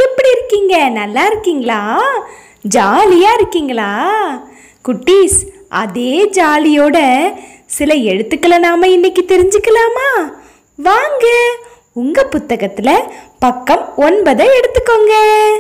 எப்படி இருக்கீங்க நல்லா இருக்கீங்களா ஜாலியா இருக்கீங்களா குட்டீஸ் அதே ஜாலியோட சில எழுத்துக்களை நாம இன்னைக்கு தெரிஞ்சுக்கலாமா வாங்க உங்க புத்தகத்துல பக்கம் ஒன்பதை எடுத்துக்கோங்க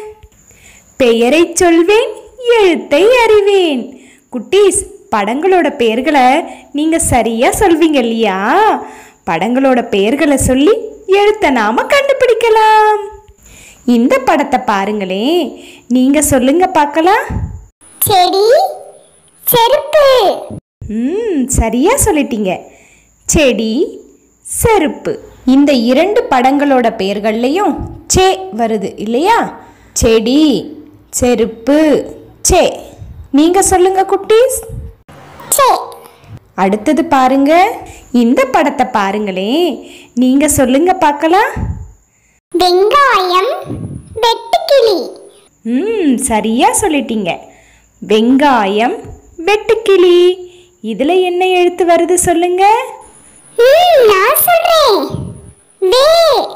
பெயரை சொல்வேன் எழுத்தை அறிவேன் குட்டீஸ் படங்களோட பெயர்களை நீங்க சரியா சொல்வீங்க இல்லையா படங்களோட பெயர்களை சொல்லி எழுத்தை நாம கண்டுபிடிக்கலாம் இந்த படத்தை பாருங்களேன் நீங்க சொல்லுங்க பார்க்கலாம் செடி செருப்பு ம் சரியா சொல்லிட்டீங்க செடி செருப்பு இந்த இரண்டு படங்களோட பெயர்கள்லையும் சே வருது இல்லையா செடி செருப்பு சே நீங்க சொல்லுங்க குட்டீஸ் சே அடுத்தது பாருங்க இந்த படத்தை பாருங்களேன் நீங்க சொல்லுங்க பார்க்கலாம் வெங்காயம் வெட்டுக்கிளி ம் சரியா சொல்லிட்டீங்க வெங்காயம் வெட்டுக்கிளி இதுல என்ன எழுத்து வருது சொல்லுங்க ம் நான் சொல்றேன் வே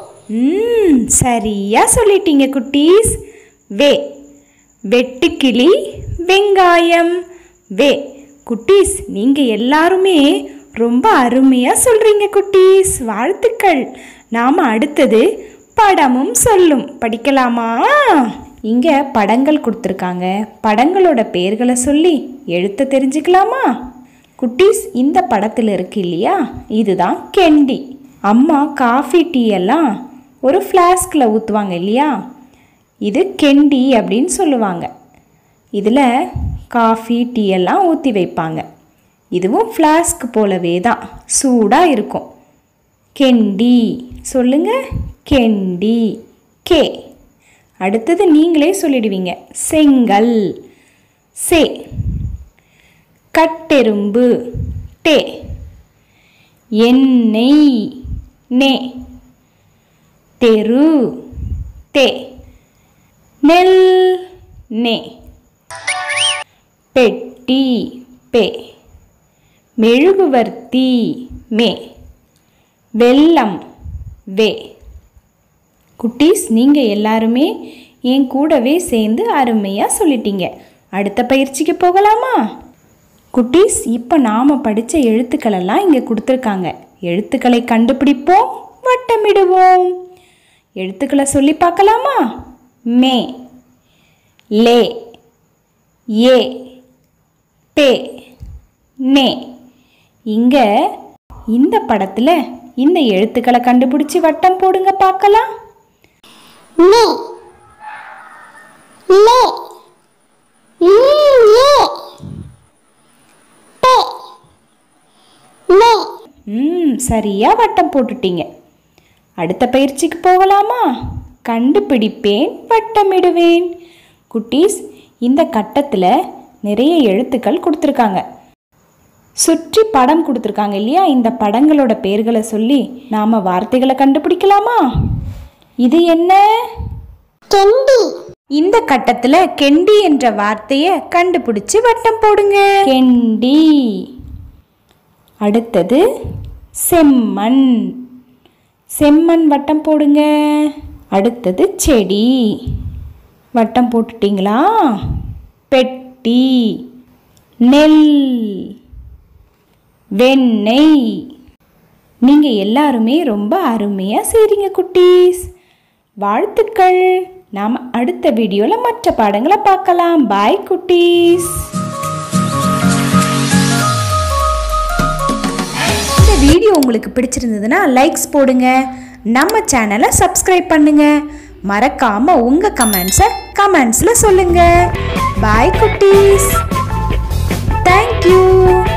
ம் சரியா சொல்லிட்டீங்க குட்டீஸ் வே வெட்டுக்கிளி வெங்காயம் வே குட்டீஸ் நீங்க எல்லாருமே ரொம்ப அருமையா சொல்றீங்க குட்டீஸ் வாழ்த்துக்கள் நாம அடுத்தது படமும் சொல்லும் படிக்கலாமா இங்க படங்கள் கொடுத்துருக்காங்க படங்களோட பெயர்களை சொல்லி எழுத்த தெரிஞ்சுக்கலாமா குட்டீஸ் இந்த படத்தில் இருக்கு இல்லையா இதுதான் கெண்டி அம்மா காஃபி டீ எல்லாம் ஒரு ஃப்ளாஸ்கில் ஊற்றுவாங்க இல்லையா இது கெண்டி அப்படின்னு சொல்லுவாங்க இதில் காஃபி டீ எல்லாம் ஊற்றி வைப்பாங்க இதுவும் ஃப்ளாஸ்க் போலவே தான் சூடாக இருக்கும் கெண்டி சொல்லுங்க கெண்டி கே அடுத்தது நீங்களே சொல்லிடுவீங்க செங்கல் சே கட்டெரும்பு டே எண்ணெய் நே தெரு தே நெல் நே பெட்டி பே மெழுகுவர்த்தி மே வெள்ளம் வே குட்டீஸ் நீங்கள் எல்லாருமே என் கூடவே சேர்ந்து அருமையாக சொல்லிட்டீங்க அடுத்த பயிற்சிக்கு போகலாமா குட்டீஸ் இப்போ நாம் படித்த எழுத்துக்களெல்லாம் இங்கே கொடுத்துருக்காங்க எழுத்துக்களை கண்டுபிடிப்போம் வட்டமிடுவோம் எழுத்துக்களை சொல்லி பார்க்கலாமா மே லே ஏ பே நே இங்கே இந்த படத்தில் இந்த எழுத்துக்களை கண்டுபிடிச்சி வட்டம் போடுங்க பார்க்கலாம் மே லே ம் ஏ பே மே ம் சரியா வட்டம் போட்டுட்டீங்க அடுத்த பயிற்சிக்கு போகலாமா கண்டுபிடிப்பேன் வட்டமிடுவேன் குட்டீஸ் இந்த கட்டத்தில் நிறைய எழுத்துக்கள் கொடுத்துருக்காங்க சுற்றி படம் கொடுத்துருக்காங்க இல்லையா இந்த படங்களோட பெயர்களை சொல்லி நாம் வார்த்தைகளை கண்டுபிடிக்கலாமா இது என்ன கெண்டி இந்த கட்டத்தில் கெண்டி என்ற வார்த்தையை கண்டுபிடிச்சு வட்டம் போடுங்க கெண்டி அடுத்தது செம்மண் செம்மண் வட்டம் போடுங்க அடுத்தது செடி வட்டம் போட்டுட்டீங்களா பெட்டி நெல் வெண்ணெய் நீங்கள் எல்லாருமே ரொம்ப அருமையாக செய்கிறீங்க குட்டீஸ் வாழ்த்துக்கள் நாம் அடுத்த வீடியோவில் மற்ற பாடங்களை பார்க்கலாம் பாய் குட்டீஸ் இந்த வீடியோ உங்களுக்கு பிடிச்சிருந்ததுன்னா லைக்ஸ் போடுங்க நம்ம சேனலை சப்ஸ்கிரைப் பண்ணுங்க மறக்காம உங்க கமெண்ட்ஸை கமெண்ட்ஸ்ல சொல்லுங்க பாய் குட்டீஸ் தேங்க்யூ